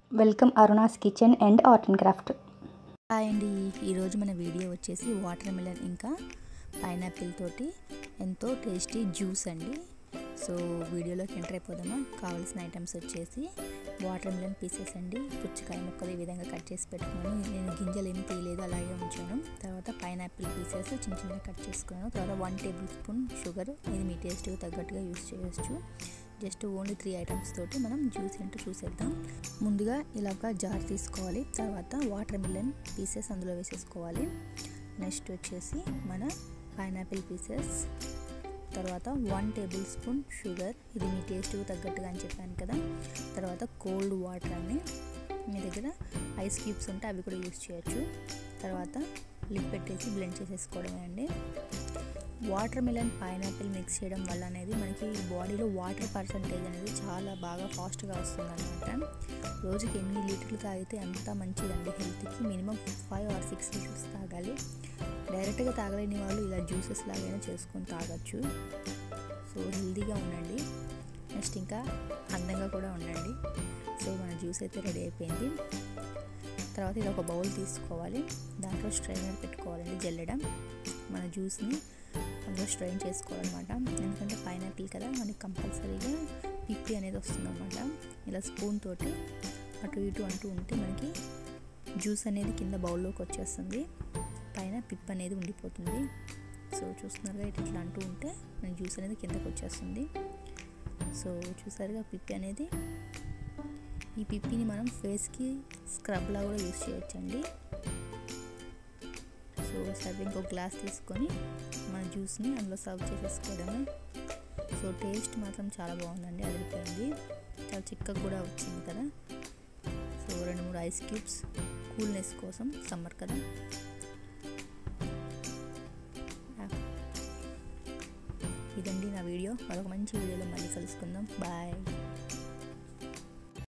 welcome Aruna's kitchen and art and craft hi అండి ఈరోజు మన వీడియో వచ్చేసి వాటర్ మిలన్ ఇంకా పైనాపిల్ తోటి ఎంతో టేస్టీ జ్యూస్ అండి సో వీడియోలోకి ఎంటర్ అయిపోదామా కావాల్సిన ఐటమ్స్ వచ్చేసి వాటర్ మిలన్ పీసెస్ అండి పుచ్చకాయ ముక్కలు ఈ విధంగా కట్ చేసి పెట్టుకున్నాను నేను గింజలు ఏమి తీయలేదు అలాగే ఉంచాను తర్వాత పైనాపిల్ పీసెస్ చిన్న చిన్నగా కట్ చేసుకున్నాను తర్వాత వన్ టేబుల్ స్పూన్ షుగర్ ఇది మీ టేస్ట్కి తగ్గట్టుగా యూస్ చేయొచ్చు జస్ట్ ఓన్లీ త్రీ ఐటమ్స్ తోటి మనం జ్యూస్ ఏంటో చూసేద్దాం ముందుగా ఇలా ఒక జార్ తీసుకోవాలి తర్వాత వాటర్ మిలన్ పీసెస్ అందులో వేసేసుకోవాలి నెక్స్ట్ వచ్చేసి మన పైనాపిల్ పీసెస్ తర్వాత వన్ టేబుల్ స్పూన్ షుగర్ ఇది మీ టేస్ట్కి తగ్గట్టుగా అని చెప్పాను కదా తర్వాత కోల్డ్ వాటర్ అని మీ దగ్గర ఐస్ క్యూబ్స్ ఉంటే అవి కూడా యూస్ చేయొచ్చు తర్వాత లిప్ పెట్టేసి బ్లెండ్ చేసేసుకోవడమే అండి వాటర్ మిలన్ పైనాపిల్ మిక్స్ చేయడం వల్ల అనేది మనకి బాడీలో వాటర్ పర్సంటేజ్ అనేది చాలా బాగా ఫాస్ట్గా వస్తుంది అనమాట రోజుకి ఎన్ని లీటర్లు తాగితే అంత మంచిదండి హెల్త్కి minimum five or six litres తాగాలి డైరెక్ట్గా తాగలేని వాళ్ళు ఇలా జ్యూసెస్ లాగైనా చేసుకొని తాగొచ్చు సో హెల్తీగా ఉండండి నెక్స్ట్ ఇంకా అందంగా కూడా ఉండండి సో మన జ్యూస్ అయితే రెడీ అయిపోయింది తర్వాత ఇది ఒక బౌల్ తీసుకోవాలి దాంట్లో స్ట్రైనర్ పెట్టుకోవాలండి జల్లెడం మన జ్యూస్ని అందులో స్ట్రైన్ చేసుకోవాలన్నమాట ఎందుకంటే పైనాపిల్ కదా మనకి కంపల్సరీగా పిప్పి అనేది వస్తుందన్నమాట ఇలా స్పూన్ తోటి అటు ఇటు అంటూ ఉంటే మనకి జ్యూస్ అనేది కింద బౌల్లోకి వచ్చేస్తుంది పైన పిప్ అనేది ఉండిపోతుంది సో చూస్తున్నారుగా ఇటు ఇట్లా అంటూ ఉంటే మన జ్యూస్ అనేది కిందకి వచ్చేస్తుంది సో చూసారుగా పిప్పి అనేది ఈ పిప్పిని మనం ఫేస్కి స్క్రబ్లా కూడా యూస్ చేయొచ్చండి సో సర్వింగ్ ఒక గ్లాస్ తీసుకొని మన జ్యూస్ని అందులో సర్వ్ చేసేసుకోవడమే సో టేస్ట్ మాత్రం చాలా బాగుందండి అదిరిపోయింది చాలా చిక్కగా కూడా వచ్చింది కదా సో రెండు మూడు ఐస్ క్యూబ్స్ కూల్నెస్ కోసం సమ్మర్ కదా ఇదండి నా వీడియో మరొక మంచి వీడియోలో మళ్ళీ కలుసుకుందాం బాయ్